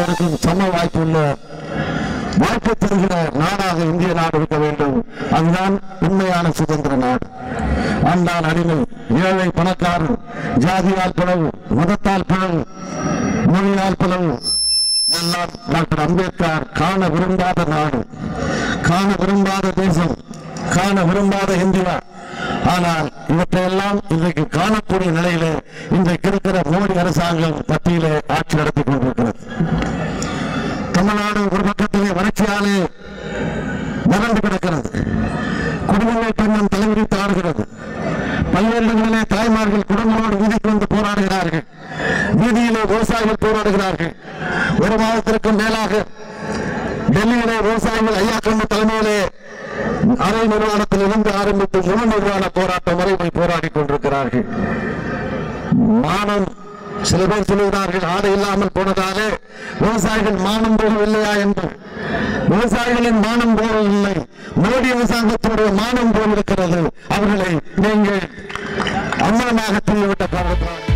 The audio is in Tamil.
எல்லோருக்கும் சம வாய்ப்பு உள்ள வாய்ப்பு தருகிற நாடாக இந்திய நாடு இருக்க வேண்டும் அதுதான் உண்மையான சுதந்திர நாடு ஆண்டான் அடிமை ஏழை பணக்காரன் ஜாதியால் பிளவு மதத்தால் பிளவு மொழியால் பிளவு எல்லாம் டாக்டர் அம்பேத்கர் காண விரும்பாத நாடு காண விரும்பாத தேசம் காண விரும்பாத இந்தியா ஆனால் இவற்றையெல்லாம் இன்றைக்கு காணக்கூடிய நிலையிலே இன்றைக்கு இருக்கிற மோடி அரசாங்கம் மத்தியிலே ஆட்சி நடத்திக் கொண்டிருக்கிறது தமிழ்நாடு ஒரு பக்கத்திலே வறட்சியாலே வறண்டு கிடக்கிறது குடும்பங்கள் பெண்ணும் தலைவிரித்து ஆடுகிறது பல்வேறு இடங்களிலே தாய்மார்கள் குடும்பங்களோடு வீதிக்கு வந்து போராடுகிறார்கள் வீதியிலே விவசாயிகள் போராடுகிறார்கள் ஒரு மாதத்திற்கு மேலாக டெல்லியிலே விவசாயிகள் ஐயா கண்ணு தலைமையிலே அரை நிர்வாணத்தில் இருந்து ஆரம்பித்து முழு நிர்வாண போராட்டம் வரை போய் போராடி கொண்டிருக்கிறார்கள் மானம் சில பேர் சொல்லுகிறார்கள் ஆடை இல்லாமல் போனதாலே விவசாயிகள் மானம் போகவில்லையா என்று விவசாயிகளின் மானம் போகவில்லை மோடி அரசாங்கத்தினுடைய மானம் போயிருக்கிறது அவர்களை நீங்கள் அம்மனமாக தெரியவிட்ட காரணத்தினால்